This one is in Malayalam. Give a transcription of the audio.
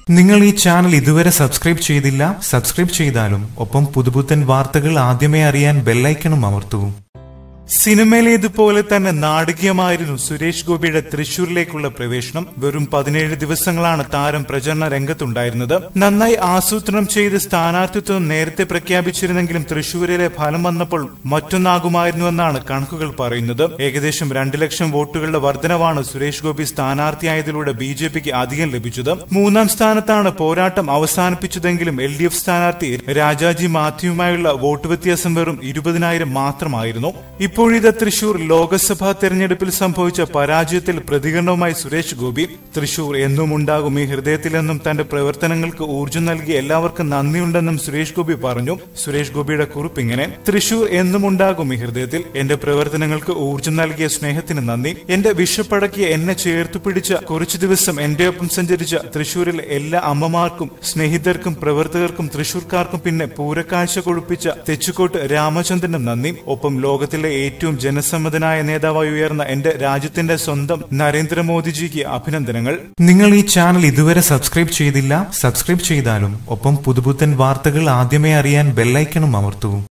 നിങ്ങൾ ഈ ചാനൽ ഇതുവരെ സബ്സ്ക്രൈബ് ചെയ്തില്ല സബ്സ്ക്രൈബ് ചെയ്താലും ഒപ്പം പുതുപുത്തൻ വാർത്തകൾ ആദ്യമേ അറിയാൻ ബെല്ലൈക്കണും അമർത്തൂ സിനിമയിലേതുപോലെ തന്നെ നാടകീയമായിരുന്നു സുരേഷ് ഗോപിയുടെ തൃശൂരിലേക്കുള്ള പ്രവേശനം വെറും പതിനേഴ് ദിവസങ്ങളാണ് താരം പ്രചരണ രംഗത്തുണ്ടായിരുന്നത് നന്നായി ആസൂത്രണം ചെയ്ത് സ്ഥാനാർത്ഥിത്വം നേരത്തെ പ്രഖ്യാപിച്ചിരുന്നെങ്കിലും തൃശൂരിലെ ഫലം വന്നപ്പോൾ മറ്റൊന്നാകുമായിരുന്നുവെന്നാണ് കണക്കുകൾ പറയുന്നത് ഏകദേശം രണ്ട് ലക്ഷം വോട്ടുകളുടെ വർധനവാണ് സുരേഷ് ഗോപി സ്ഥാനാർത്ഥിയായതിലൂടെ ബി ജെ പിക്ക് അധികം ലഭിച്ചത് മൂന്നാം സ്ഥാനത്താണ് പോരാട്ടം അവസാനിപ്പിച്ചതെങ്കിലും എൽ ഡി എഫ് സ്ഥാനാർത്ഥി രാജാജി മാത്യുവുമായുള്ള വോട്ട് വ്യത്യാസം വെറും ഇരുപതിനായിരം മാത്രമായിരുന്നു ഇപ്പോഴിത് തൃശൂർ ലോക്സഭാ തെരഞ്ഞെടുപ്പിൽ സംഭവിച്ച പരാജയത്തിൽ പ്രതികരണവുമായി സുരേഷ് ഗോപി തൃശൂർ എന്നും ഉണ്ടാകും ഈ ഹൃദയത്തിലെന്നും തന്റെ പ്രവർത്തനങ്ങൾക്ക് ഊർജ്ജം നൽകി എല്ലാവർക്കും നന്ദിയുണ്ടെന്നും സുരേഷ് ഗോപി പറഞ്ഞു സുരേഷ് ഗോപിയുടെ കുറിപ്പ് ഇങ്ങനെ തൃശൂർ എന്നും ഉണ്ടാകും ഈ ഹൃദയത്തിൽ എന്റെ പ്രവർത്തനങ്ങൾക്ക് ഊർജ്ജം നൽകിയ സ്നേഹത്തിന് നന്ദി എന്റെ വിഷപ്പടക്കിയ എന്നെ ചേർത്തു പിടിച്ച കുറച്ചു ദിവസം എന്റെ ഒപ്പം സഞ്ചരിച്ച തൃശൂരിലെ എല്ലാ അമ്മമാർക്കും സ്നേഹിതർക്കും പ്രവർത്തകർക്കും തൃശൂർക്കാർക്കും പിന്നെ പൂരക്കാഴ്ച കൊഴുപ്പിച്ച തെച്ചുകോട്ട് രാമചന്ദ്രനും നന്ദി ഒപ്പം ലോകത്തിലെ ഏറ്റവും ജനസമ്മതനായ നേതാവായി ഉയർന്ന എന്റെ രാജ്യത്തിന്റെ സ്വന്തം നരേന്ദ്രമോദിജിക്ക് അഭിനന്ദനങ്ങൾ നിങ്ങൾ ഈ ചാനൽ ഇതുവരെ സബ്സ്ക്രൈബ് ചെയ്തില്ല സബ്സ്ക്രൈബ് ചെയ്താലും ഒപ്പം പുതുപുത്തൻ വാർത്തകൾ ആദ്യമേ അറിയാൻ ബെല്ലൈക്കണും അമർത്തൂ